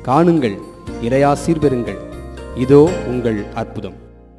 காணுங்கள் இறையாசீர் பெறுங்கள் இதோ உங்கள் அற்புதம்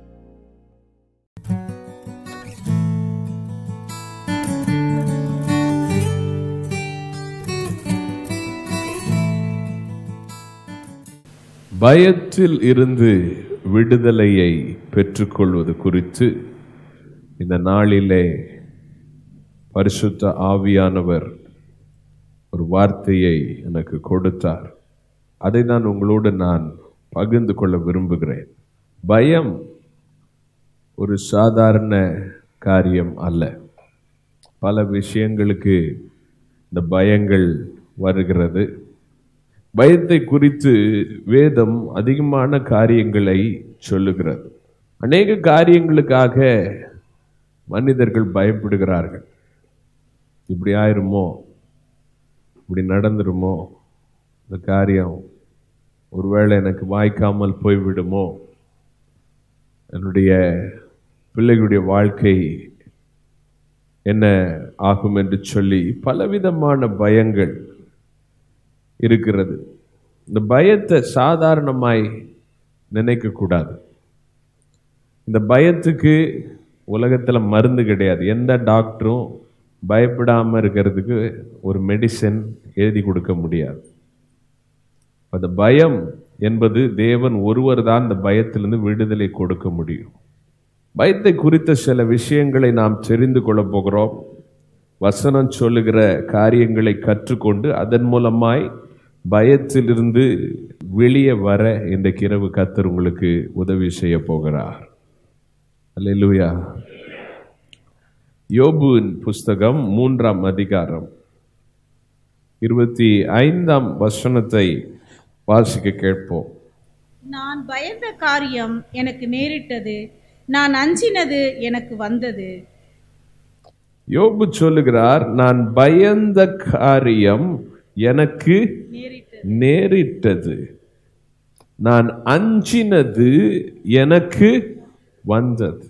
பயத்தில் இருந்து விடுதலையை பெற்றுக்கொள்வது குறித்து இந்த நாளிலே பரிசுத்த ஆவியானவர் ஒரு வார்த்தையை எனக்கு கொடுத்தார் அதை நான் உங்களோடு நான் பகிர்ந்து கொள்ள விரும்புகிறேன் பயம் ஒரு சாதாரண காரியம் அல்ல பல விஷயங்களுக்கு இந்த பயங்கள் வருகிறது பயத்தை குறித்து வேதம் அதிகமான காரியங்களை சொல்லுகிறது அநேக காரியங்களுக்காக மனிதர்கள் பயப்படுகிறார்கள் இப்படி ஆயிருமோ இப்படி நடந்துருமோ இந்த காரியம் ஒருவேளை எனக்கு வாய்க்காமல் போய்விடுமோ என்னுடைய பிள்ளைகளுடைய வாழ்க்கை என்ன ஆகும் என்று சொல்லி பலவிதமான பயங்கள் இருக்கிறது இந்த பயத்தை சாதாரணமாய் நினைக்கக்கூடாது இந்த பயத்துக்கு உலகத்தில் மருந்து கிடையாது எந்த டாக்டரும் பயப்படாமல் இருக்கிறதுக்கு ஒரு மெடிசன் எழுதி கொடுக்க முடியாது அந்த பயம் என்பது தேவன் ஒருவர் தான் இந்த பயத்திலிருந்து விடுதலை கொடுக்க முடியும் பயத்தை குறித்த சில விஷயங்களை நாம் தெரிந்து கொள்ளப் போகிறோம் வசனம் சொல்லுகிற காரியங்களை கற்றுக்கொண்டு அதன் மூலமாய் பயத்திலிருந்து வெளியே வர இந்த கிரவு கத்தர் உங்களுக்கு உதவி செய்ய போகிறார் அல்லேலூயா யோபுவின் புஸ்தகம் மூன்றாம் அதிகாரம் இருபத்தி ஐந்தாம் வசனத்தை வாசிக்க கேட்போம் நான் பயந்த காரியம் எனக்கு நேரிட்டது நான் அஞ்சினது எனக்கு வந்தது யோபு சொல்லுகிறார் நான் பயந்த காரியம் எனக்கு நேரிட்டது நேரிட்டது நான் அஞ்சினது எனக்கு வந்தது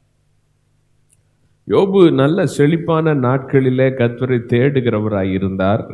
யோபு நல்ல செழிப்பான நாட்களிலே கர்த்தரை தேடுகிறவராய் இருந்தார்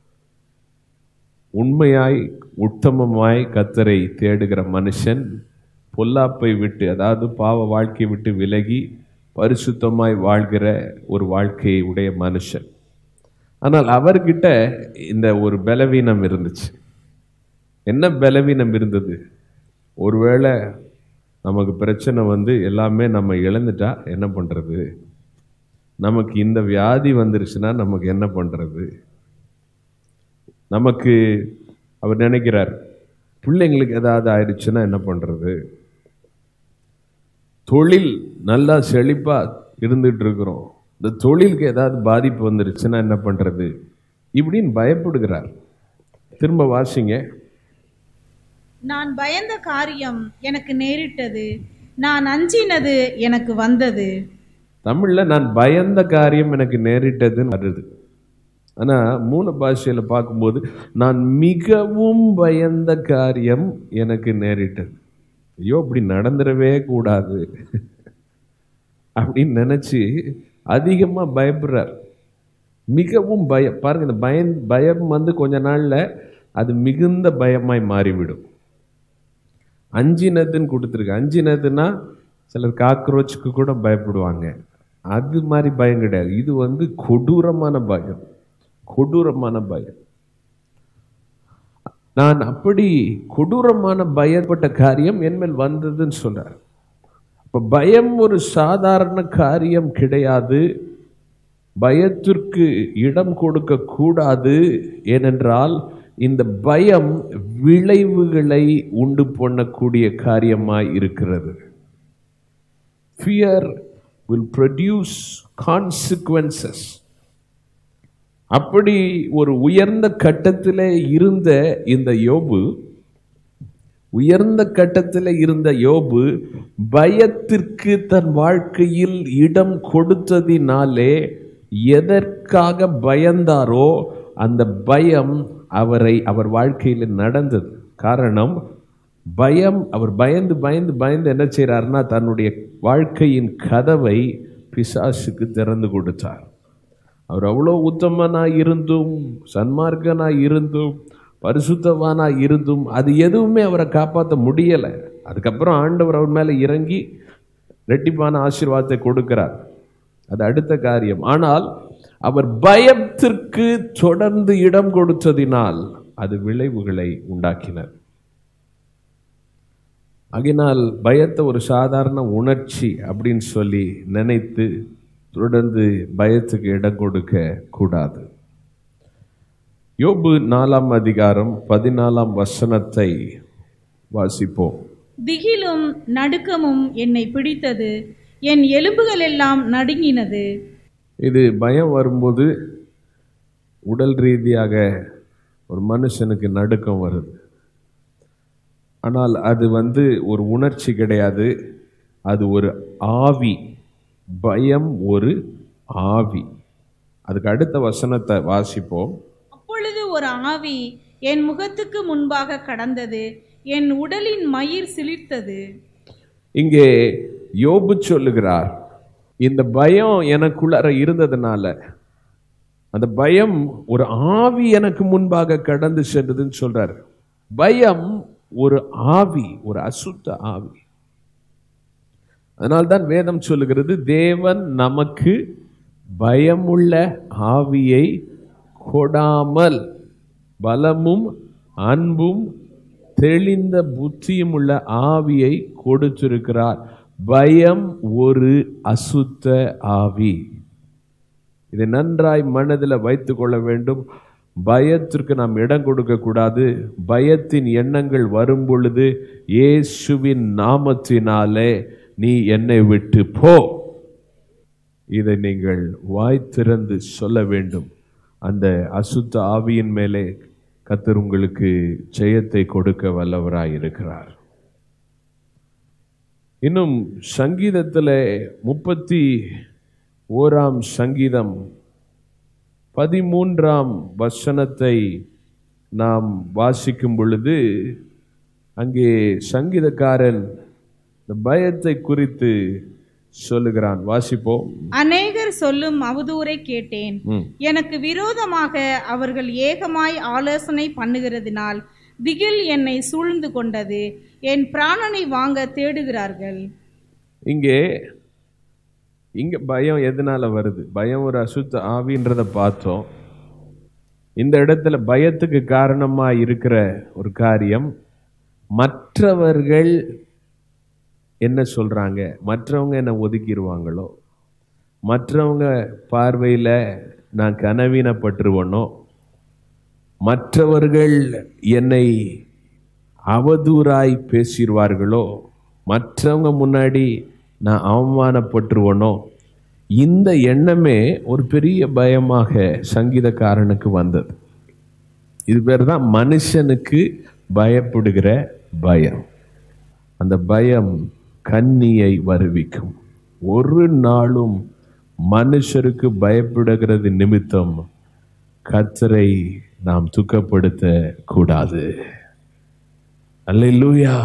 உண்மையாய் உத்தமமாய் கர்த்தரை தேடுகிற மனுஷன் பொல்லாப்பை விட்டு அதாவது பாவ வாழ்க்கையை விட்டு விலகி பரிசுத்தமாய் வாழ்கிற ஒரு வாழ்க்கையை உடைய மனுஷன் ஆனால் அவர்கிட்ட இந்த ஒரு பலவீனம் இருந்துச்சு என்ன பலவீனம் இருந்தது ஒருவேளை நமக்கு பிரச்சனை வந்து எல்லாமே நம்ம இழந்துட்டா என்ன பண்ணுறது நமக்கு இந்த வியாதி வந்துருச்சுன்னா நமக்கு என்ன பண்ணுறது நமக்கு அவர் நினைக்கிறார் பிள்ளைங்களுக்கு ஏதாவது ஆயிடுச்சுன்னா என்ன பண்ணுறது தொழில் நல்லா செழிப்பாக இருந்துட்டு இருக்கிறோம் இந்த தொழிலுக்கு ஏதாவது பாதிப்பு வந்துருச்சுன்னா என்ன பண்ணுறது இப்படின்னு பயப்படுகிறார் திரும்ப வாசிங்க நான் பயந்த காரியம் எனக்கு நேரிட்டது நான் அஞ்சினது எனக்கு வந்தது தமிழில் நான் பயந்த காரியம் எனக்கு நேரிட்டதுன்னு வருது ஆனால் மூல பாஷையில் பார்க்கும்போது நான் மிகவும் பயந்த காரியம் எனக்கு நேரிட்டது ஐயோ இப்படி நடந்துடவே கூடாது அப்படின்னு நினச்சி அதிகமாக பயப்படுறார் மிகவும் பயம் பாருங்க இந்த பயம் பயம் வந்து கொஞ்ச நாளில் அது மிகுந்த பயமாய் மாறிவிடும் அஞ்சினதுன்னு கொடுத்துருக்கு அஞ்சினதுன்னா சிலர் காக்ரோச்சுக்கு கூட பயப்படுவாங்க அது மாதிரி பயம் கிடையாது இது வந்து கொடூரமான பயம் கொடூரமான பயம் நான் அப்படி கொடூரமான பயப்பட்ட காரியம் என்மேல் வந்ததுன்னு சொல்றார் அப்ப பயம் ஒரு சாதாரண காரியம் கிடையாது பயத்திற்கு இடம் கொடுக்க கூடாது ஏனென்றால் இந்த பயம் விளைவுகளை உண்டு பண்ணக்கூடிய காரியமாய் இருக்கிறது ஃபியர் வில் ப்ரொடியூஸ் கான்சிக்வன்சஸ் அப்படி ஒரு உயர்ந்த கட்டத்தில் இருந்த இந்த யோபு உயர்ந்த கட்டத்தில் இருந்த யோபு பயத்திற்கு தன் வாழ்க்கையில் இடம் கொடுத்ததினாலே எதற்காக பயந்தாரோ அந்த பயம் அவரை அவர் வாழ்க்கையில் நடந்தது காரணம் பயம் அவர் பயந்து பயந்து பயந்து என்ன செய்கிறாருன்னா தன்னுடைய வாழ்க்கையின் கதவை பிசாசுக்கு திறந்து கொடுத்தார் அவர் அவ்வளோ உத்தமனாய் இருந்தும் சன்மார்க்கனாய் இருந்தும் பரிசுத்தவானா இருந்தும் அது எதுவுமே அவரை காப்பாற்ற முடியலை அதுக்கப்புறம் ஆண்டவர் அவர் மேலே இறங்கி ரெட்டிப்பான ஆசீர்வாதத்தை கொடுக்கிறார் அது அடுத்த காரியம் ஆனால் அவர் பயத்திற்கு தொடர்ந்து இடம் கொடுத்ததினால் அது விளைவுகளை உண்டாக்கினர் ஆகினால் பயத்தை ஒரு சாதாரண உணர்ச்சி அப்படின்னு சொல்லி நினைத்து தொடர்ந்து பயத்துக்கு இடம் கொடுக்க கூடாது யோபு நாலாம் அதிகாரம் பதினாலாம் வசனத்தை வாசிப்போம் திகிலும் நடுக்கமும் என்னை பிடித்தது என் எலும்புகள் எல்லாம் நடுங்கினது இது பயம் வரும்போது உடல் ரீதியாக ஒரு மனுஷனுக்கு நடுக்கம் வருது ஆனால் அது வந்து ஒரு உணர்ச்சி கிடையாது அது ஒரு ஆவி பயம் ஒரு ஆவி அதுக்கு அடுத்த வசனத்தை வாசிப்போம் அப்பொழுது ஒரு ஆவி என் முகத்துக்கு முன்பாக கடந்தது என் உடலின் மயிர் சிலிர்த்தது இங்கே யோபு சொல்லுகிறார் இந்த பயம் எனக்குள்ளார இருந்ததுனால அந்த பயம் ஒரு ஆவி எனக்கு முன்பாக கடந்து சென்றதுன்னு சொல்றார் பயம் ஒரு ஆவி ஒரு அசுத்த ஆவி அதனால்தான் வேதம் சொல்லுகிறது தேவன் நமக்கு பயமுள்ள ஆவியை கொடாமல் பலமும் அன்பும் தெளிந்த புத்தியும் உள்ள ஆவியை கொடுத்திருக்கிறார் பயம் ஒரு அசுத்த ஆவி இதை நன்றாய் மனதில் வைத்துக் கொள்ள வேண்டும் பயத்திற்கு நாம் இடம் கொடுக்க கூடாது பயத்தின் எண்ணங்கள் வரும் பொழுது இயேசுவின் நாமத்தினாலே நீ என்னை விட்டு போ இதை நீங்கள் வாய் திறந்து சொல்ல வேண்டும் அந்த அசுத்த ஆவியின் மேலே கத்தர் உங்களுக்கு ஜெயத்தை கொடுக்க வல்லவராய் இருக்கிறார் இன்னும் சங்கீதத்தில் முப்பத்தி ஓராம் சங்கீதம் பதிமூன்றாம் வசனத்தை நாம் வாசிக்கும் பொழுது அங்கே சங்கீதக்காரன் இந்த பயத்தை குறித்து சொல்லுகிறான் வாசிப்போம் அநேகர் சொல்லும் அவதூரை கேட்டேன் ம். எனக்கு விரோதமாக அவர்கள் ஏகமாய் ஆலோசனை பண்ணுகிறதினால் திகில் என்னை சூழ்ந்து கொண்டது என் பிராணனை வாங்க தேடுகிறார்கள் இங்கே இங்க பயம் எதனால வருது பயம் ஒரு அசுத்த ஆவின்றத பார்த்தோம் இந்த இடத்துல பயத்துக்கு காரணமா இருக்கிற ஒரு காரியம் மற்றவர்கள் என்ன சொல்றாங்க மற்றவங்க என்ன ஒதுக்கிடுவாங்களோ மற்றவங்க பார்வையில் நான் கனவீனப்பட்டுருவனோ மற்றவர்கள் என்னை அவதூறாய் பேசிடுவார்களோ மற்றவங்க முன்னாடி நான் அவமானப்பட்டுருவனோ இந்த எண்ணமே ஒரு பெரிய பயமாக சங்கீதக்காரனுக்கு வந்தது இது பேர் தான் மனுஷனுக்கு பயப்படுகிற பயம் அந்த பயம் கன்னியை வருவிக்கும் ஒரு நாளும் மனுஷருக்கு பயப்படுகிறது நிமித்தம் கர்த்தரை நாம் துக்கப்படுத்த கூடாது அல்லேலூயா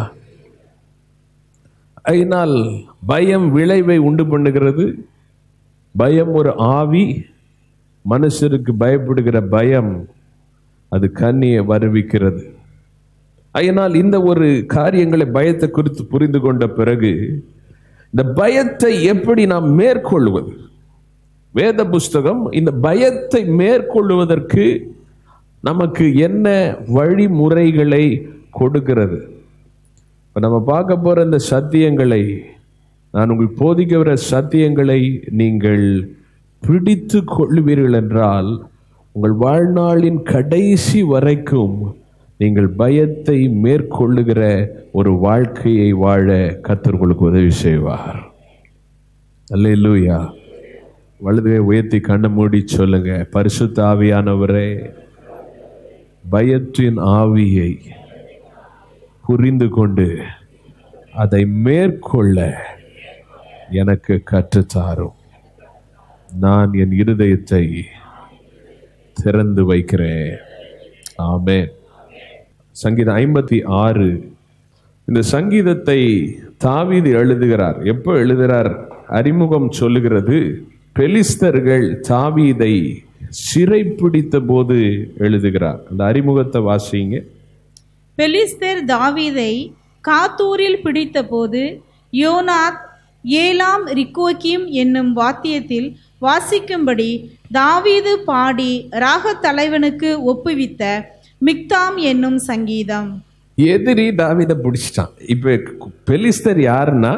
அதனால் பயம் விளைவை உண்டு பண்ணுகிறது பயம் ஒரு ஆவி மனுஷருக்கு பயப்படுகிற பயம் அது கண்ணியை வருவிக்கிறது அதனால் இந்த ஒரு காரியங்களை பயத்தை குறித்து புரிந்து கொண்ட பிறகு இந்த பயத்தை எப்படி நாம் மேற்கொள்வது வேத புஸ்தகம் இந்த பயத்தை மேற்கொள்வதற்கு நமக்கு என்ன வழிமுறைகளை கொடுக்கிறது இப்போ நம்ம பார்க்க போற இந்த சத்தியங்களை நான் உங்களுக்கு போதிக்கிற சத்தியங்களை நீங்கள் பிடித்து கொள்வீர்கள் என்றால் உங்கள் வாழ்நாளின் கடைசி வரைக்கும் நீங்கள் பயத்தை மேற்கொள்ளுகிற ஒரு வாழ்க்கையை வாழ கர்த்தர் உங்களுக்கு உதவி செய்வார் அல்லேலூயா வலதுகை உயர்த்தி கண்ணை மூடி சொல்லுங்க பரிசுத்த ஆவியானவரே பயத்தின் ஆவியை புரிந்து கொண்டு அதை மேற்கொள்ள எனக்கு கற்றுத்தாரும் நான் என் இருதயத்தை திறந்து வைக்கிறேன் ஆமென் சங்கீதம் ஐம்பத்தி ஆறு இந்த சங்கீதத்தை தாவீது எழுதுகிறார் எப்போ எழுதுகிறார் அறிமுகம் சொல்லுகிறது பெலிஸ்தர்கள் தாவீதை சிறைப்பிடித்த போது எழுதுகிறார் அந்த அறிமுகத்தை வாசிங்க பெலிஸ்தர் தாவீதை காத்தூரில் பிடித்தபோது யோனாத் ஏலாம் ரிக்கோக்கிம் என்னும் வாத்தியத்தில் வாசிக்கும்படி தாவீது பாடி ராகத் தலைவனுக்கு ஒப்புவித்த மிக்தாம் என்னும் சங்கீதம் எதிரி தாவீதை பிடிச்சிட்டான் இப்ப பெலிஸ்தர் யாருன்னா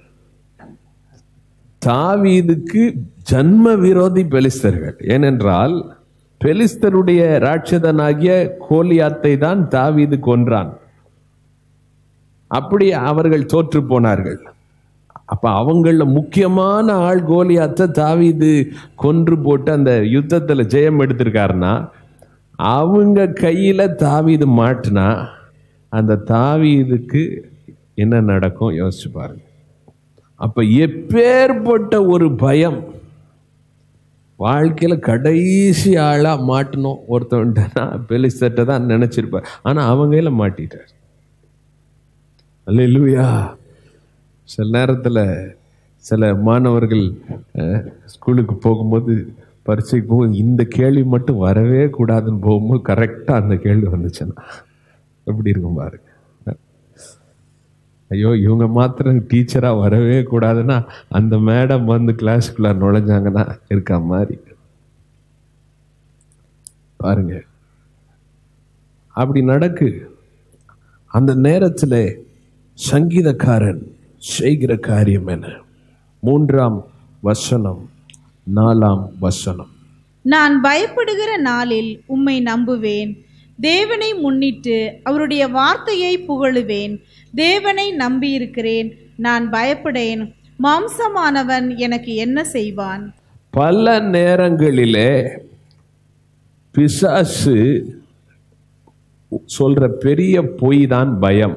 தாவீதுக்கு ஜன்ம விரோதி பெலிஸ்தர்கள் ஏனென்றால் பெலிஸ்தருடைய ராட்சதனாகிய கோலியாத்தை தான் தாவீது கொன்றான் அப்படி அவர்கள் தோற்று போனார்கள் அப்ப அவங்கள முக்கியமான ஆள் கோலியாத்தை தாவீது கொன்று போட்டு அந்த யுத்தத்துல ஜெயம் எடுத்திருக்காருன்னா அவங்க கையில தாவீது மாட்டினா அந்த தாவீதுக்கு என்ன நடக்கும் யோசிச்சு பாருங்க அப்ப எப்பேற்பட்ட ஒரு பயம் வாழ்க்கையில கடைசி ஆளா மாட்டணும் ஒருத்தவன்ட்டனா பெலிஸ்தட்ட தான் நினைச்சிருப்பார் ஆனா அவங்கையில மாட்டிட்டார் அல்லேலூயா சில நேரத்தில் சில மாணவர்கள் அஹ், ஸ்கூலுக்கு போகும்போது பரீட்சைக்கு போகும் இந்த கேள்வி மட்டும் வரவே கூடாதுன்னு போகும்போது கரெக்டாக அந்த கேள்வி வந்துச்சுன்னா எப்படி இருக்கும் பாருங்க ஐயோ இவங்க மாத்திரம் டீச்சராக வரவே கூடாதுன்னா அந்த மேடம் வந்து கிளாஸ்க்குள்ள நுழைஞ்சாங்கன்னா இருக்கா மாதிரி பாருங்க அப்படி நடக்கு அந்த நேரத்தில் சங்கீதக்காரன் செய்கிற காரியம் என்ன மூன்றாம் வசனம் நாலாம் வசனம் நான் பயப்படுகிற நாளில் உம்மை நம்புவேன் தேவனை முன்னிட்டு அவருடைய வார்த்தையை புகழுவேன் தேவனை நம்பியிருக்கிறேன் நான் பயப்படேன் மாம்சமானவன் எனக்கு என்ன செய்வான் பல நேரங்களிலே பிசாசு சொல்ற பெரிய பொய் தான் பயம்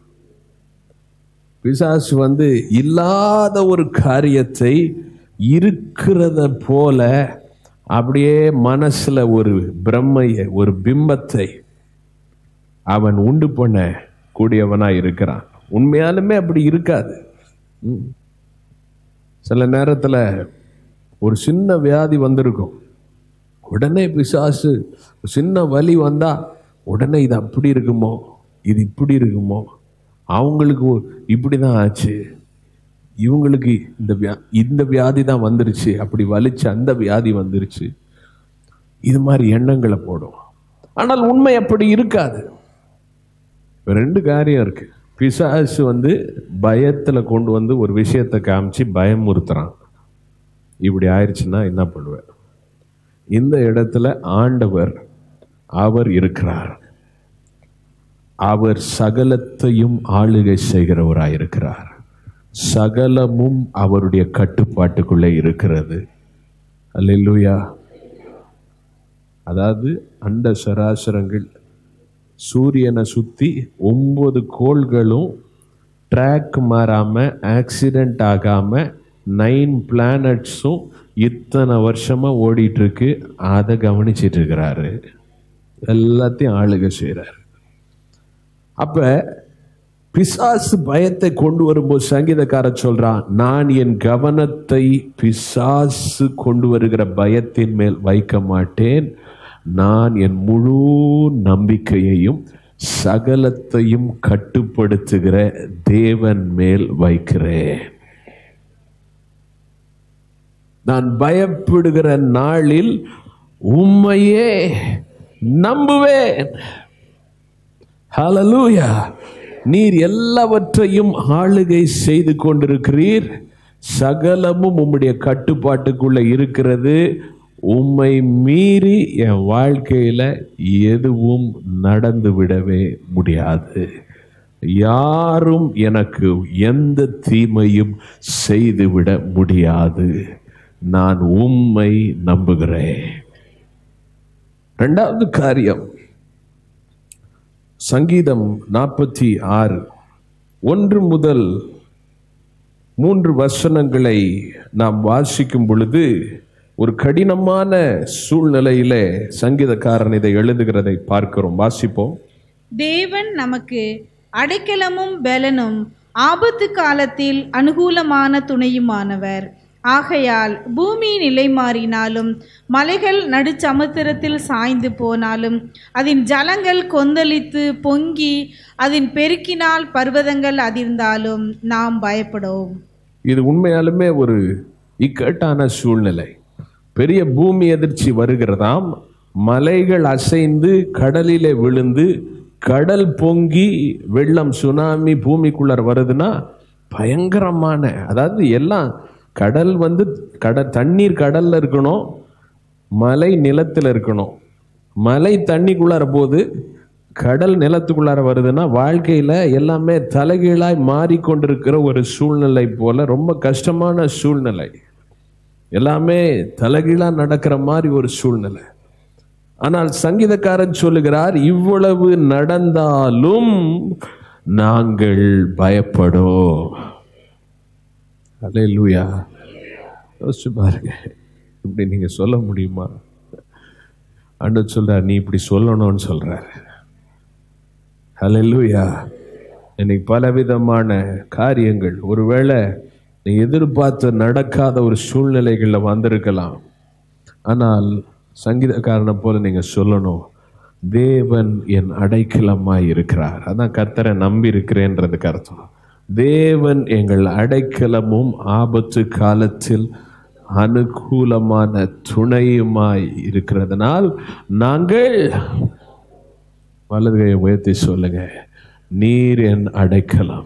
பிசாசு வந்து இல்லாத ஒரு காரியத்தை இருக்கிறத போல அப்படியே மனசுல ஒரு பிரம்மையை ஒரு பிம்பத்தை அவன் உண்டு பண்ண கூடியவனா இருக்கிறான் உண்மையாலுமே அப்படி இருக்காது ம். சில நேரத்துல ஒரு சின்ன வியாதி வந்திருக்கும் உடனே பிசாசு ஒரு சின்ன வலி வந்தா உடனே இது அப்படி இருக்குமோ இது இப்படி இருக்குமோ அவங்களுக்கு இப்படி தான் ஆச்சு இவங்களுக்கு இந்த வியா இந்த வியாதி தான் வந்துருச்சு அப்படி வலிச்சு அந்த வியாதி வந்துருச்சு இது மாதிரி எண்ணங்களை போடும் ஆனால் உண்மை அப்படி இருக்காது இப்ப ரெண்டு காரியம் இருக்கு பிசாசு வந்து பயத்துல கொண்டு வந்து ஒரு விஷயத்தை காமிச்சு பயமுறுத்துறான் இப்படி ஆயிடுச்சுன்னா என்ன பண்ணுவேன் இந்த இடத்துல ஆண்டவர் அவர் இருக்கிறார் அவர் சகலத்தையும் ஆளுகை செய்கிறவராய் இருக்கிறார் சகலமும் அவருடைய கட்டுப்பாட்டுக்குள்ளே இருக்கிறது அல்லேலூயா அதாவது அண்ட சராசரங்கள் சூரியனை சுத்தி ஒன்பது கோள்களும் ட்ராக் மாறாம ஆக்சிடென்ட் ஆகாம நைன் பிளானட்ஸும் இத்தனை வருஷமா ஓடிட்டு இருக்கு அதை கவனிச்சிட்டு இருக்கிறாரு எல்லாத்தையும் ஆளுகை செய்கிறார் அப்ப பிசாசு பயத்தை கொண்டு வரும்போது சங்கீதக்காரர் சொல்றான் நான் என் கவனத்தை பிசாசு கொண்டு வருகிற பயத்தின் மேல் வைக்க மாட்டேன் நான் என் முழு நம்பிக்கையையும் சகலத்தையும் கட்டுப்படுத்துகிற தேவன் மேல் வைக்கிறேன் நான் பயப்படுகிற நாளில் உம்மையே நம்புவேன் ஹalleluya நீர் எல்லாவற்றையும் ஆளுகை செய்து கொண்டிருக்கிறீர் சகலமும் உம்முடைய கட்டுப்பாட்டுக்குள்ள இருக்கிறது உம்மை மீறி என் வாழ்க்கையில எதுவும் நடந்து விடவே முடியாது யாரும் எனக்கு எந்த தீமையும் செய்துவிட முடியாது நான் உம்மை நம்புகிறேன் ரெண்டாவது காரியம் சங்கீதம் நாற்பத்தி ஆறு ஒன்று முதல் மூன்று வசனங்களை நாம் வாசிக்கும் பொழுது ஒரு கடினமான சூழ்நிலையிலே சங்கீதக்காரன் இதை எழுதுகிறதை பார்க்கிறோம் வாசிப்போம் தேவன் நமக்கு அடைக்கலமும் பலனும் ஆபத்து காலத்தில் அனுகூலமான துணையுமானவர் ஆகையால் பூமி நிலை மாறினாலும் மலைகள் நடுச்சமுத்திரத்தில் சாய்ந்து போனாலும் அதன் ஜலங்கள் கொந்தளித்து பொங்கி அதன் பெருக்கினால் பர்வதங்கள் அதிர்ந்தாலும் நாம் பயப்படோம் இது உண்மையாலுமே ஒரு இக்கட்டான சூழ்நிலை பெரிய பூமி எதிர்ச்சி வருகிறதாம் மலைகள் அசைந்து கடலிலே விழுந்து கடல் பொங்கி வெள்ளம் சுனாமி பூமிக்குள்ளார வருதுன்னா பயங்கரமான அதாவது எல்லாம் கடல் வந்து கடல் தண்ணீர் கடல்ல இருக்கணும் மலை நிலத்தில் இருக்கணும் மலை தண்ணிக்குள்ளார போது கடல் நிலத்துக்குள்ளார வருதுன்னா வாழ்க்கையில் எல்லாமே தலைகீழாய் மாறிக்கொண்டிருக்கிற ஒரு சூழ்நிலை போல ரொம்ப கஷ்டமான சூழ்நிலை எல்லாமே தலைகீழாக நடக்கிற மாதிரி ஒரு சூழ்நிலை ஆனால் சங்கீதக்காரன் சொல்லுகிறார் இவ்வளவு நடந்தாலும் நாங்கள் பயப்படோம் அல்லேலூயா யோசிச்சு பாருங்க இப்படி நீங்க சொல்ல முடியுமா ஆண்டவர் சொல்றார் நீ இப்படி சொல்லணும்னு சொல்றார் அல்லேலூயா இன்னைக்கு பலவிதமான காரியங்கள் ஒருவேளை நீ எதிர்பார்த்து நடக்காத ஒரு சூழ்நிலைகளில் வந்திருக்கலாம் ஆனால் சங்கீதக்காரனை போல நீங்க சொல்லணும் தேவன் என் அடைக்கலமாய் இருக்கிறார் அதான் கர்த்தரை நம்பி இருக்கிறேன்றதுக்கு அர்த்தம் தேவன் எங்கள் அடைக்கலமும் ஆபத்து காலத்தில் அனுகூலமான துணையுமாய் இருக்கிறதுனால் நாங்கள் வலது கையை உயர்த்தி சொல்லுங்க நீர் என் அடைக்கலம்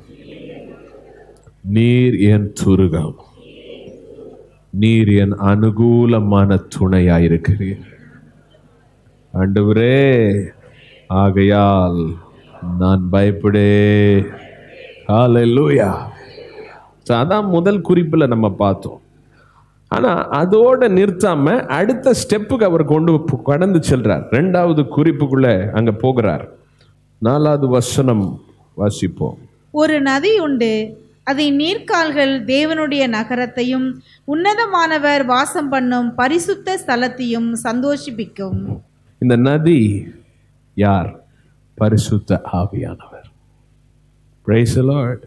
நீர் என் துருகம் நீர் என் அனுகூலமான துணையாயிருக்கிறீர் ஆண்டவரே ஆகையால் நான் பயப்படே ஹalleluya So, அதான் முதல் குறிப்பில் நம்ம பார்த்தோம் ஆனா அதோட நிறுத்தாம அடுத்த ஸ்டெப்புக்கு அவர் கொண்டு போ- கடந்து செல்றார் ரெண்டாவது குறிப்புக்குள்ள அங்க போகிறார் நாலாவது வசனம் வாசிப்போம் ஒரு நதி உண்டு அதன் நீர்க்கால்கள் தேவனுடைய நகரத்தையும் உன்னதமானவர் வாசம் பண்ணும் பரிசுத்த ஸ்தலத்தையும் சந்தோஷிப்பிக்கும் இந்த நதி யார் பரிசுத்த ஆவியானவர் Praise the Lord.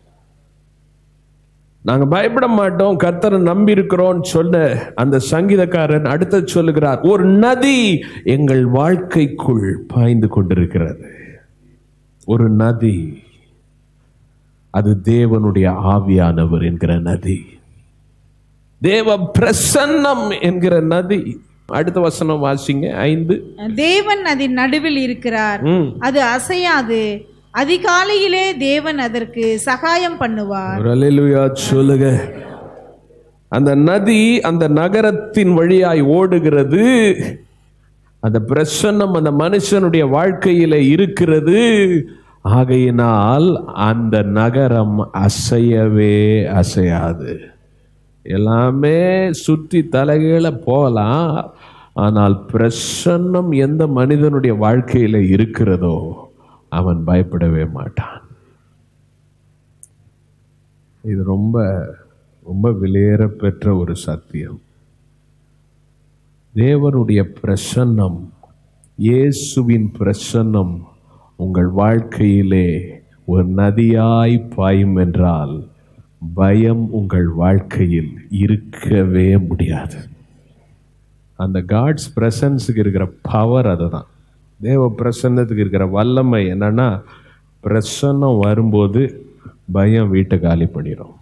நாங்க பயப்பட மாட்டோம் கர்த்தரை நம்பி இருக்கிறோம் சொன்ன அந்த சங்கீதக்காரன் அடுத்து சொல்லுகிறார் ஒரு நதி எங்கள் வாழ்க்கைக்குள் பாய்ந்து கொண்டிருக்கிறது ஒரு நதி அது தேவனுடைய ஆவியானவர் என்கிற நதி தேவ பிரசன்னம் என்கிற நதி அடுத்த வசனம் வாசிங்க ஐந்து தேவன் அதன் நடுவில் இருக்கிறார் ம். அது அசையாது அதிகாலையிலே தேவன் அதற்கு சகாயம் பண்ணுவார் ஒரு அல்லேலூயா சொல்லுங்க அந்த நதி அந்த நகரத்தின் வழியாய் ஓடுகிறது அந்த பிரசன்னம் அந்த மனுஷனுடைய வாழ்க்கையில இருக்கிறது ஆகையினால் அந்த நகரம் அசையவே அசையாது எல்லாமே சுற்றி தலைகீழ போகலாம் ஆனால் பிரசன்னம் எந்த மனிதனுடைய வாழ்க்கையில இருக்கிறதோ அவன் பயப்படவே மாட்டான் இது ரொம்ப ரொம்ப விலையேற பெற்ற ஒரு சத்தியம் தேவனுடைய பிரசன்னம் இயேசுவின் பிரசன்னம் உங்கள் வாழ்க்கையிலே ஒரு நதியாய் பாயும் என்றால் பயம் உங்கள் வாழ்க்கையில் இருக்கவே முடியாது அந்த காட்ஸ் பிரசன்ஸுக்கு இருக்கிற பவர் அதுதான் தேவ பிரசன்னத்துக்கு இருக்கிற வல்லமை என்னன்னா பிரசன்னம் வரும்போது பயம் வீட்டை காலி பண்ணிடும்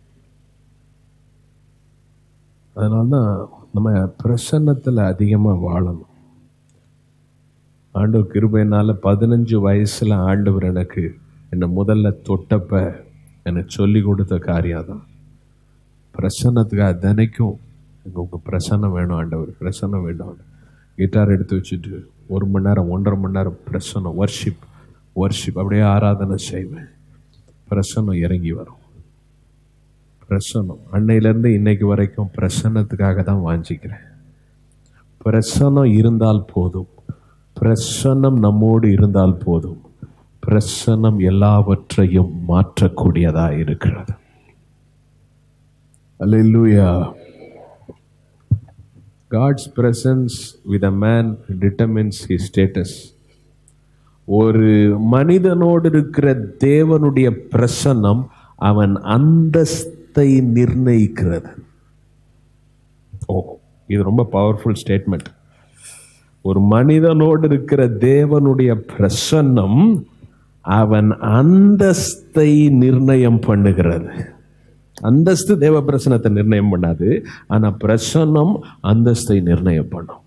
அதனால தான் நம்ம பிரசன்னத்தில் அதிகமாக வாழணும் ஆண்டவர் கிருபையினால பதினஞ்சு வயசுல ஆண்டவர் எனக்கு என்னை முதல்ல தொட்டப்ப எனக்கு சொல்லி கொடுத்த காரியம் தான் பிரசன்னத்துக்காக தினைக்கும் எனக்கு உங்கள் பிரசன்னம் வேணும் ஆண்டவர் பிரசன்னம் வேணும் கிட்டார் எடுத்து வச்சுட்டு ஒரு மணி நேரம் ஒன்றரை மணி நேரம் பிரசன்னம் வர்ஷிப் வர்ஷிப் அப்படியே ஆராதனை செய்வேன் பிரசன்னம் இறங்கி வரும் பிரசன்னம் அன்னையிலேருந்து இன்னைக்கு வரைக்கும் பிரசன்னத்துக்காக தான் வாஞ்சிக்கிறேன் பிரசன்னம் இருந்தால் போதும் பிரசன்னம் நம்மோடு இருந்தால் போதும் பிரசன்னம் எல்லாவற்றையும் மாற்றக்கூடியதா இருக்கிறது Hallelujah. God's presence with a man determines his status. ஒரு மனிதனோடு இருக்கிற தேவனுடைய பிரசன்னம் அவன் அந்தஸ்தை நிர்ணயிக்கிறது போகும் இது ரொம்ப பவர்ஃபுல் ஸ்டேட்மெண்ட் ஒரு மனிதனோடு இருக்கிற தேவனுடைய பிரசன்னம் அவன் அந்தஸ்தை நிர்ணயம் பண்ணுகிறது அந்தஸ்து தேவ பிரசனத்தை நிர்ணயம் பண்ணாது ஆனா பிரசன்னம் அந்தஸ்தை நிர்ணயம் பண்ணும்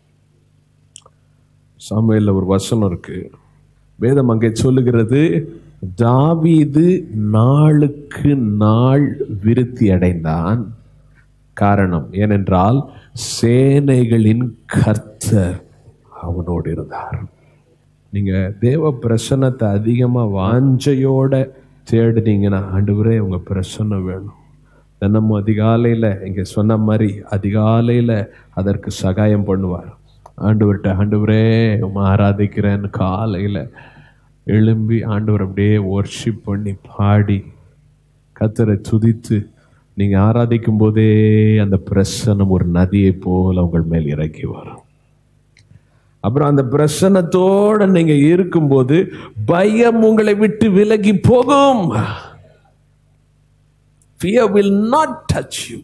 சாமுவேல்ல ஒரு வசனம் இருக்கு வேதம் அங்கே சொல்லுகிறது தாவீது நாளுக்கு நாள் விருத்தி அடைந்தான் காரணம் ஏனென்றால் சேனைகளின் கர்த்தர் அவனோடு இருந்தார் நீங்க தேவ பிரசன்னத்தை அதிகமா வாஞ்சையோட தேடுனீங்கன்னா ஆண்டவரே உங்க பிரசன்னம் வேணும் தினமும் அதிகாலையில இங்க சொன்ன மாதிரி அதிகாலையில அதற்கு சகாயம் பண்ணுவார் ஆண்டவர்கிட்ட ஆண்டவரே உம்மை ஆராதிக்கிறேன்னு காலையில எழும்பி ஆண்டவர் அப்படியே ஒர்ஷிப் பண்ணி பாடி கத்தரை துதித்து நீங்க ஆராதிக்கும் போதே அந்த பிரசனம் ஒரு நதியை போல உங்கள் மேல் இறங்கி வரும் அப்புறம் அந்த பிரசனத்தோட நீங்க இருக்கும்போது பயம் உங்களை விட்டு விலகி போகும் fear will not touch you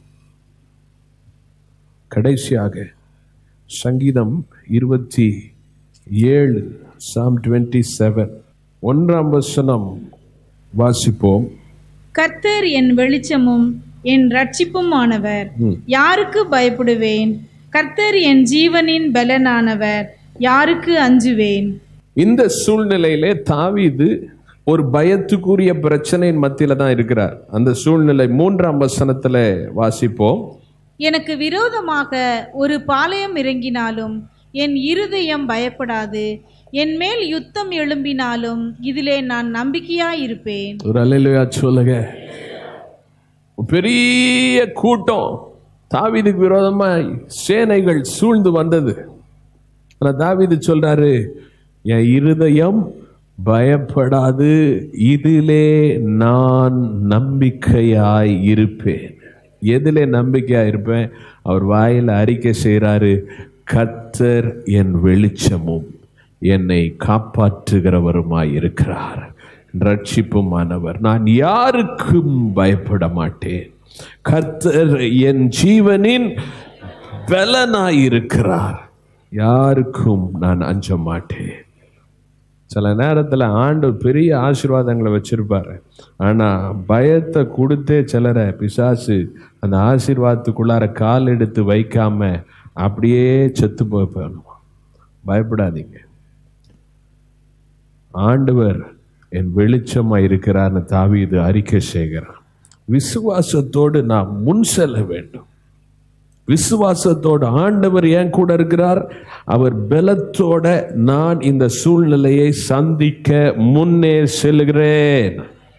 கடைசியாக சங்கீதம் இருபத்தி ஏழு சாம் டுவெண்ட்டி செவன் ஒன்றாம் வசனம் வாசிப்போம் கர்த்தர் என் வெளிச்சமும் என் ரட்சிப்புமானவர் யாருக்கு பயப்படுவேன் கர்த்தர் என் ஜீவனின் பலனானவர் யாருக்கு அஞ்சுவேன் இந்த சூழ்நிலையிலே தாவீது ஒரு பயத்துக்குரிய பிரச்சனையின் மத்தியில தான் இருக்கிறார் அந்த சூழ்நிலை மூன்றாம் வசனத்துல வாசிப்போம் எனக்கு விரோதமாக ஒரு பாளையம் இறங்கினாலும் என் இருதயம் பயப்படாது என் மேல் யுத்தம் எழும்பினாலும் இதிலே நான் நம்பிக்கையாயிருப்பேன் ஒரு அலையிலையா சொல்லுங்க பெரிய கூட்டம் தாவீதுக்கு விரோதமா சேனைகள் சூழ்ந்து வந்தது ஆனா தாவீது சொல்றாரு என் இருதயம் பயப்படாது இதிலே நான் நம்பிக்கையாய் இருப்பேன் எதிலே நம்பிக்கையாய் இருப்பேன் அவர் வாயில அறிக்கை செய்றாரு கர்த்தர் என் வெளிச்சமும் என்னை காப்பாற்றுகிறவருமாய் இருக்கிறார் ரட்சிப்புமானவர் நான் யாருக்கும் பயப்பட மாட்டேன் கர்த்தர் என் ஜீவனின் பலனாய் இருக்கிறார் யாருக்கும் நான் அஞ்ச மாட்டேன் சில நேரத்தில் ஆண்டவர் பெரிய ஆசீர்வாதங்களை வச்சிருப்பாரு ஆனா பயத்தை கொடுத்தே சிலரை பிசாசு அந்த ஆசீர்வாதத்துக்குள்ளார கால் எடுத்து வைக்காம அப்படியே செத்து போய் போகணும் பயப்படாதீங்க ஆண்டவர் என் வெளிச்சமா இருக்கிறார்னு தாவீது அறிக்கை செய்கிறான் விசுவாசத்தோடு நாம் முன் செல்ல வேண்டும் விசுவாசத்தோடு ஆண்டவர் ஏன் கூட இருக்கிறார் அவர் பலத்தோட நான் இந்த சூழ்நிலையை சந்திக்க முன்னே செல்கிறேன்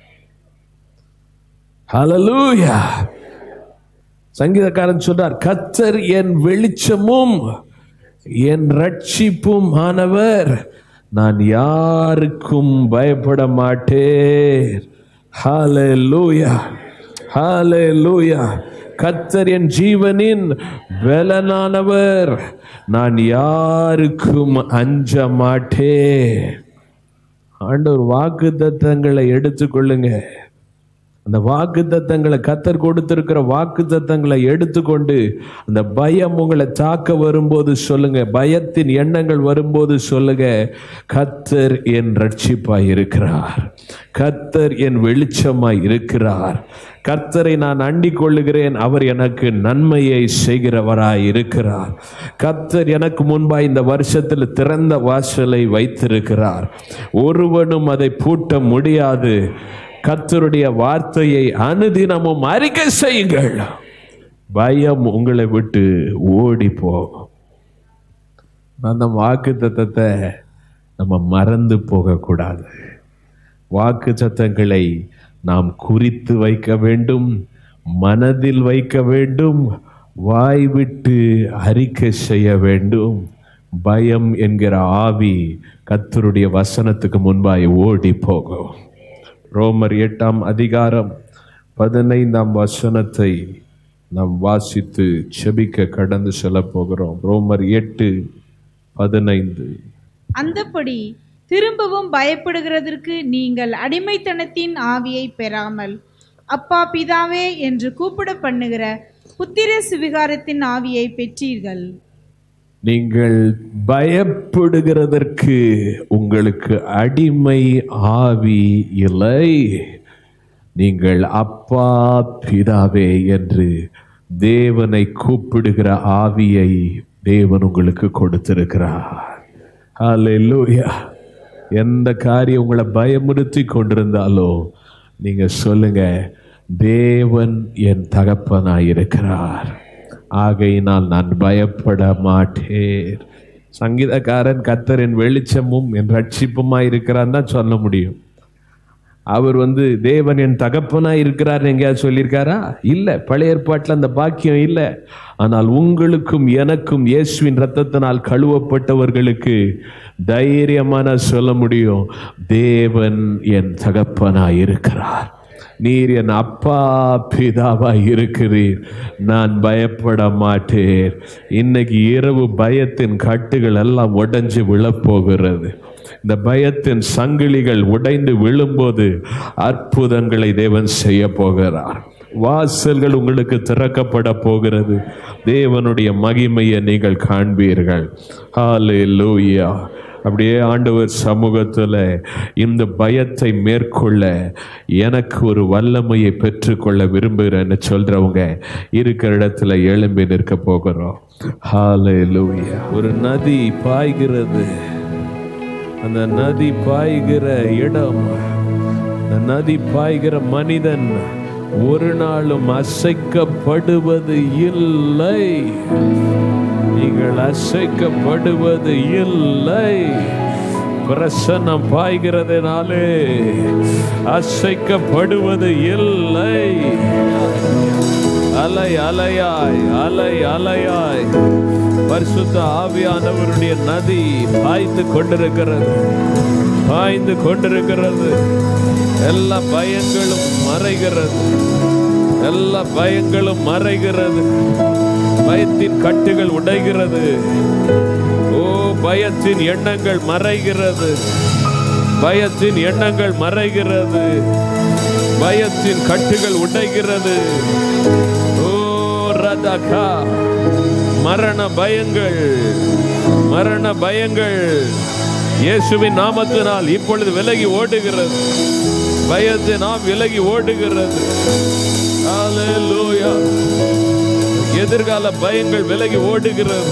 ஹalleluya சங்கீதக்காரன் சொல்றார் கத்தர் என் வெளிச்சமும் என் ரட்சிப்பும் ஆனவர் நான் யாருக்கும் பயப்பட மாட்டேன் ஹalleluya ஹalleluya கத்தர் என் ஜீவனின் பலனானவர் நான் யாருக்கும் அஞ்ச மாட்டேன் ஆண்டவர் வாக்கு தத்தங்களை எடுத்துக்கொள்ளுங்க அந்த வாக்கு தத்தங்களை கத்தர் கொடுத்திருக்கிற வாக்கு தத்தங்களை எடுத்துக்கொண்டு அந்த பயம் உங்களை தாக்க வரும்போது சொல்லுங்க பயத்தின் எண்ணங்கள் வரும்போது சொல்லுங்க கத்தர் என் ரட்சிப்பாய் இருக்கிறார் கத்தர் என் வெளிச்சமாய் இருக்கிறார் கர்த்தரை நான் அண்டிக் கொள்ளுகிறேன் அவர் எனக்கு நன்மையை செய்கிறவராய் இருக்கிறார் கர்த்தர் எனக்கு முன்பாய் இந்த வருஷத்தில் திறந்த வாசலை வைத்திருக்கிறார் ஒருவனும் அதை பூட்ட முடியாது கர்த்தருடைய வார்த்தையை அனுதினமும் அறிக்கை செய்யுங்கள் பயம் உங்களை விட்டு ஓடி போகும் அந்த வாக்கு தத்தத்தை நம்ம மறந்து போகக்கூடாது வாக்கு சத்தங்களை நாம் குறித்து வைக்க வேண்டும் மனதில் வைக்க வேண்டும் வாய் விட்டு அறிக்கை செய்ய வேண்டும் பயம் என்கிற ஆவி கத்தருடைய வசனத்துக்கு முன்பாய் ஓடி போகும் ரோமர் எட்டாம் அதிகாரம் பதினைந்தாம் வசனத்தை நாம் வாசித்து செபிக்க கடந்து செல்ல போகிறோம் ரோமர் எட்டு பதினைந்து அந்தப்படி திரும்பவும் பயப்படுகிறதற்கு நீங்கள் அடிமைத்தனத்தின் ஆவியை பெறாமல் அப்பா பிதாவே என்று கூப்பிட பண்ணுகிற புத்திர சுவிகாரத்தின் ஆவியை பெற்றீர்கள் நீங்கள் பயப்படுகிறதற்கு உங்களுக்கு அடிமை ஆவி இல்லை நீங்கள் அப்பா பிதாவே என்று தேவனை கூப்பிடுகிற ஆவியை தேவன் உங்களுக்கு கொடுத்திருக்கிறார் ஹalleluya எந்த காரியம் உங்களை பயமுறுத்தி கொண்டிருந்தாலோ நீங்க சொல்லுங்க தேவன் என் தகப்பனாய் இருக்கிறார் ஆகையினால் நான் பயப்பட மாட்டேன் சங்கீதக்காரன் கத்தரின் வெளிச்சமும் என் ரட்சிப்புமாய் இருக்கிறான் தான் சொல்ல முடியும் அவர் வந்து தேவன் என் தகப்பனாய் இருக்கிறார் எங்கேயாவது சொல்லியிருக்காரா இல்ல பழைய ஏற்பாட்டில் அந்த பாக்கியம் இல்லை ஆனால் உங்களுக்கும் எனக்கும் இயேசுவின் ரத்தத்தினால் கழுவப்பட்டவர்களுக்கு தைரியமான சொல்ல முடியும் தேவன் என் தகப்பனாய் இருக்கிறார் நீர் என் அப்பா பிதாவாய் இருக்கிறீர் நான் பயப்பட மாட்டேன் இன்னைக்கு இரவு பயத்தின் கட்டுகள் எல்லாம் உடைஞ்சு விழப்போகிறது இந்த பயத்தின் சங்கிலிகள் உடைந்து விழும்போது அற்புதங்களை தேவன் செய்ய போகிறார் வாசல்கள் உங்களுக்கு திறக்கப்பட போகிறது தேவனுடைய மகிமையை நீங்கள் காண்பீர்கள் ஹalleluya அப்படியே ஆண்டவர் சமூகத்தில் இந்த பயத்தை மேற்கொள்ள எனக்கு ஒரு வல்லமையை பெற்றுக்கொள்ள விரும்புகிறேன்னு சொல்றவங்க இருக்கிற இடத்துல எழும்பி நிற்க போகிறோம் ஹalleluya ஒரு நதி பாய்கிறது அந்த நதி பாய்கிற இடம் அந்த நதி பாய்கிற மனிதன் ஒரு நாளும் அசைக்கப்படுவது இல்லை நீங்கள் அசைக்கப்படுவது இல்லை பிரசன்னம் பாய்கிறதுனாலே அசைக்கப்படுவது இல்லை அலை அலையாய் அலை அலையாய் பரிசுத்த ஆவியானவருடைய நதி பாய்ந்து கொண்டிருக்கிறது பாய்ந்து கொண்டிருக்கிறது எல்லா பயங்களும் மறைகிறது எல்லா பயங்களும் மறைகிறது பயத்தின் கட்டுகள் உடைகிறது ஓ பயத்தின் எண்ணங்கள் மறைகிறது பயத்தின் எண்ணங்கள் மறைகிறது பயத்தின் கட்டுகள் உடைகிறது ஓ ரதகா மரண பயங்கள் மரண பயங்கள் இயேசுவின் நாமத்தினால் இப்பொழுது விலகி ஓடுகிறது பயத்தை நாம் விலகி ஓடுகிறது ஹalleluya எதிர்கால பயங்கள் விலகி ஓடுகிறது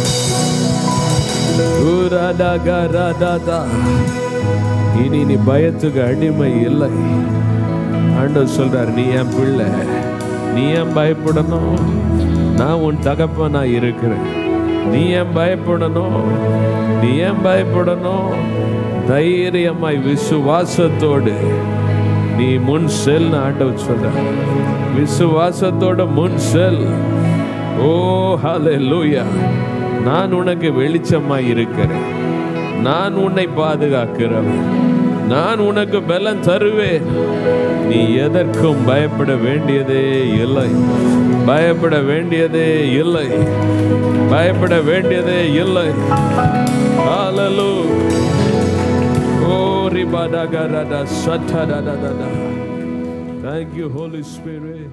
ஊராடாகாராடாதா. இனி நீ பயத்துக்கு அடிமை இல்லை ஆண்டவர் சொல்றார் நீ என் பிள்ளை நீ ஏன் பயப்படணும் நான் உன் தகப்பனா இருக்கிறேன் நீ ஏன் பயப்படணும் நீ ஏன் பயப்படணும் தைரியமாய் விசுவாசத்தோடு நீ முன் செல் ஆண்டவர் சொல்ற விசுவாசத்தோட முன் செல் ஓ ஹalleluya நான் உனக்கு வெளிச்சமாய் இருக்கிறேன் நான் உன்னை பாதுகாக்கிறவன் நான் உனக்கு பலன் தருவேன் நீ எதற்கும் பயப்பட வேண்டியதே இல்லை பயப்பட வேண்டியதே இல்லை பயப்பட வேண்டியதே இல்லை ஹalleluya ஓ ரிபாடகரட சட்டடடடட Thank you Holy Spirit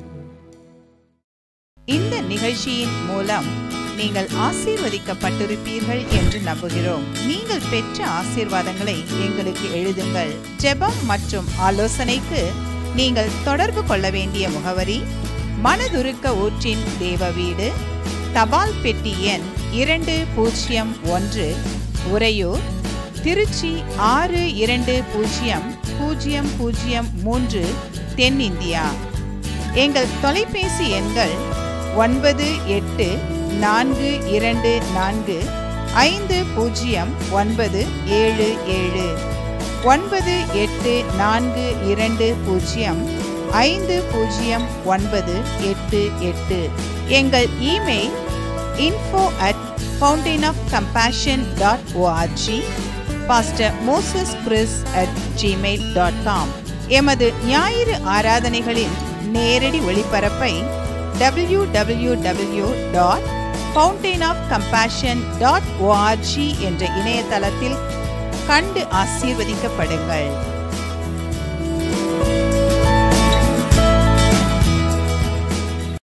இந்த நிகழ்ச்சியின் மூலம் நீங்கள் ஆசீர்வதிக்கப்பட்டிருப்பீர்கள் என்று நம்புகிறோம் நீங்கள் பெற்ற ஆசீர்வாதங்களை எங்களுக்கு எழுதுங்கள் ஜெபம் மற்றும் ஆலோசனைக்கு நீங்கள் தொடர்பு கொள்ள வேண்டிய முகவரி மனதுருக்க ஊற்றின் தேவ வீடு தபால் பெட்டி எண் இரண்டு பூஜ்ஜியம் ஒன்று உறையூர் திருச்சி ஆறு இரண்டு பூஜ்ஜியம் பூஜ்ஜியம் பூஜ்ஜியம் மூன்று தென்னிந்தியா எங்கள் தொலைபேசி எண்கள் ஒன்பது எட்டு நான்கு இரண்டு நான்கு ஐந்து பூஜ்ஜியம் ஒன்பது ஏழு ஏழு ஒன்பது எட்டு நான்கு இரண்டு பூஜ்ஜியம் ஐந்து பூஜ்ஜியம் ஒன்பது எட்டு எட்டு எங்கள் email info at fountain of compassion dot ORG pastor Moses Chris at Gmail dot com எமது ஞாயிறு ஆராதனைகளின் நேரடி ஒளிபரப்பை W W W dot fountain of compassion dot ORG என்ற இணையதளத்தில் கண்டு ஆசீர்வதிக்கப்படுங்கள்